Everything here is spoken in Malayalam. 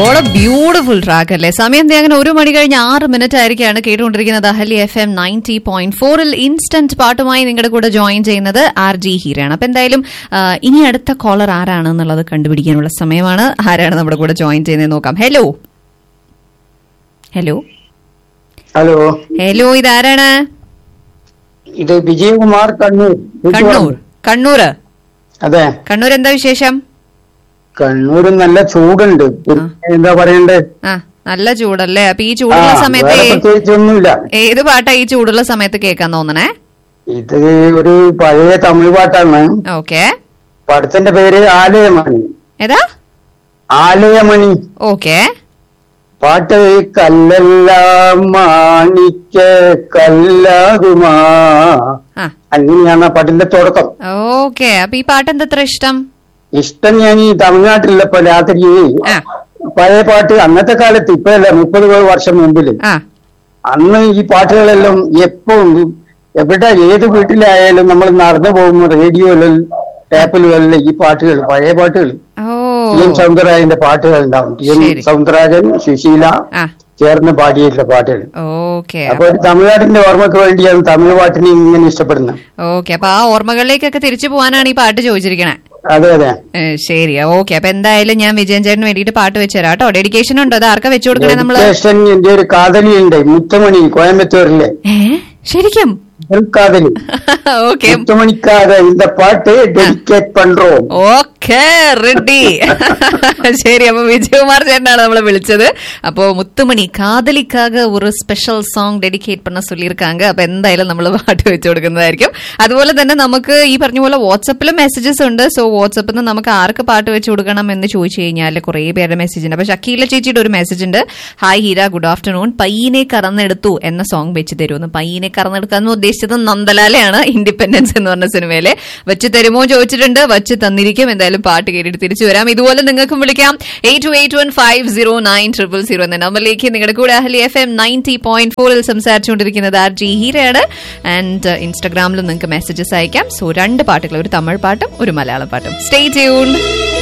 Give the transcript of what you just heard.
ഓടെ ബ്യൂട്ടിഫുൾ ട്രാക്ക് അല്ലേ സമയം ദേ അങ്ങനെ ഒരു മണി കഴിഞ്ഞ് ആറ് മിനിറ്റ് ആയിരിക്കാണ് കേട്ടുകൊണ്ടിരിക്കുന്നത് Ahali F M ninety point ഫോറിൽ ഇൻസ്റ്റന്റ് പാട്ടുമായി നിങ്ങളുടെ കൂടെ ജോയിൻ ചെയ്യുന്നത് ആർ ജി ഹീരയാണ് അപ്പൊ എന്തായാലും ആ, ഇനി അടുത്ത കോളർ ആരാണ് എന്നുള്ളത് കണ്ടുപിടിക്കാനുള്ള സമയമാണ് ആരാണ് നമ്മുടെ കൂടെ ജോയിൻ ചെയ്യുന്നത് നോക്കാം ഹലോ ഹലോ ഹലോ ഹലോ ഇതാരാണ് ഇത് വിജയകുമാർ കണ്ണൂർ കണ്ണൂർ കണ്ണൂര് അതെ കണ്ണൂർ എന്താ വിശേഷം കണ്ണൂർ നല്ല ചൂടുണ്ട് പിന്നെ എന്താ പറയണ്ടേ ആ നല്ല ചൂടല്ലേ അപ്പൊ ഈ ചൂടുള്ള ആ, സമയത്ത് വേറെ പ്രത്യേകിച്ചൊന്നുമില്ല ഏത് പാട്ടാ ഈ ചൂടുള്ള സമയത്ത് കേൾക്കാൻ തോന്നണേ ഇത് ഒരു പഴയ തമിഴ് പാട്ടാണ് ഓക്കെ പടത്തിന്റെ പേര് ആലയമണി ഏതാ ആലയമണി ഓക്കെ പാട്ട് കല്ലെല്ലാം മാണിക്ക കല്ലാകുമാ ആ അങ്ങനെയാണ് ആ പാട്ടിന്റെ തുടക്കം ഓക്കെ അപ്പൊ ഈ പാട്ട് എന്താ ഇത്ര ഇഷ്ടം ഇഷ്ടം ഞാൻ ഈ തമിഴ്നാട്ടിലുള്ളപ്പോ രാത്രി ആ പഴയ പാട്ട് അന്നത്തെ കാലത്ത് ഇപ്പഴല്ല മുപ്പത് വർഷം മുമ്പില് ആ അന്ന് ഈ പാട്ടുകളെല്ലാം എപ്പോഴും എവിടെ ഏത് വീട്ടിലായാലും നമ്മൾ നടന്നു പോകുമ്പോൾ റേഡിയോയിലും ടാപ്പിലും ഈ പാട്ടുകൾ പഴയ പാട്ടുകൾ ഓ ടി എം സൗന്ദരരാജന്റെ പാട്ടുകൾ ഉണ്ടാവും ടി എം ശരി. സൗന്ദരരാജൻ സുശീല ആ ചേർന്ന് പാടിയിട്ടുള്ള പാട്ടുകൾ ഓക്കെ അപ്പൊ ഒരു തമിഴ്നാടിന്റെ ഓർമ്മക്ക് വേണ്ടിയാണ് തമിഴ് പാട്ടിനെ ഇങ്ങനെ ഇഷ്ടപ്പെടുന്നത് ഓക്കെ അപ്പൊ ആ ഓർമ്മകളിലേക്കൊക്കെ തിരിച്ചു പോകാനാണ് ഈ പാട്ട് ചോദിച്ചിരിക്കണേ അതെ അതെ ഏ, ശരി ഓക്കെ അപ്പൊ എന്തായാലും ഞാൻ വിജയൻ ചേട്ടന് വേണ്ടിയിട്ട് പാട്ട് വെച്ചുതരാം കേട്ടോ ഡെഡിക്കേഷൻ ഉണ്ടോ അത് ആർക്കാ വെച്ചു കൊടുക്കണേ നമ്മള് ഡെഡിക്കേഷൻ എന്റെ ഒരു കാതലിയുണ്ട് മുത്തമണി കോയമ്പത്തൂരിലെ ഏ ശരിക്കും കാതലി ഓക്കെ முத்துமணிக்காக இந்த பாட்டு டெடிகேட் பண்றோம் ഓക്കെ റെഡി ശരി അപ്പൊ വിജയകുമാർ ചേട്ടനാണ് നമ്മളെ വിളിച്ചത് അപ്പോ മുത്തുമണി കാതലിക്കാക ഒരു സ്പെഷ്യൽ സോങ് ഡെഡിക്കേറ്റ് பண்ண சொல்லியிருக்காங்க അപ്പൊ എന്തായാലും നമ്മൾ പാട്ട് വെച്ചു കൊടുക്കുന്നതായിരിക്കും അതുപോലെ തന്നെ നമുക്ക് ഈ പറഞ്ഞ പോലെ വാട്സപ്പിലും മെസ്സേജസ് ഉണ്ട് സോ വാട്സപ്പിൽ നിന്ന് നമുക്ക് ആർക്ക് പാട്ട് വെച്ചു കൊടുക്കണം എന്ന് ചോദിച്ചു കഴിഞ്ഞാൽ കുറെ പേരുടെ മെസ്സേജ് ഉണ്ട് അപ്പൊ ഷക്കീല ചേച്ചിയുടെ ഒരു മെസ്സേജ് ഉണ്ട് ഹായ് ഹീര ഗുഡ് ആഫ്റ്റർനൂൺ പയ്യനെ കറന്നെടുത്തു എന്ന സോങ് വെച്ച് തരുമെന്ന് പയ്യനെ കറന്നെടുക്കുക എന്ന് ഉദ്ദേശിച്ചത് നന്ദലാലയാണ് ഇൻഡിപെൻഡൻസ് എന്ന് പറഞ്ഞ സിനിമയിലെ വെച്ച് തരുമോ ചോദിച്ചിട്ടുണ്ട് വെച്ച് തന്നിരിക്കും എന്തായാലും പാട്ട് കേട്ടിട്ട് തിരിച്ചു വരാം ഇതുപോലെ നിങ്ങൾക്കും വിളിക്കാം eight two eight one five zero nine triple zero എന്ന നമ്പറിലേക്ക് നിങ്ങളുടെ കൂടെ Ahali F M ninety point ഫോറിൽ സംസാരിച്ചുകൊണ്ടിരിക്കുന്നത് ആർ ജി ഹീരയാണ് ആൻഡ് ഇൻസ്റ്റാഗ്രാമിലും നിങ്ങൾക്ക് മെസ്സേജസ് അയക്കാം സോ രണ്ട് പാട്ടുകൾ ഒരു തമിഴ് പാട്ടും ഒരു മലയാളം പാട്ടും സ്റ്റേ ട്യൂൺ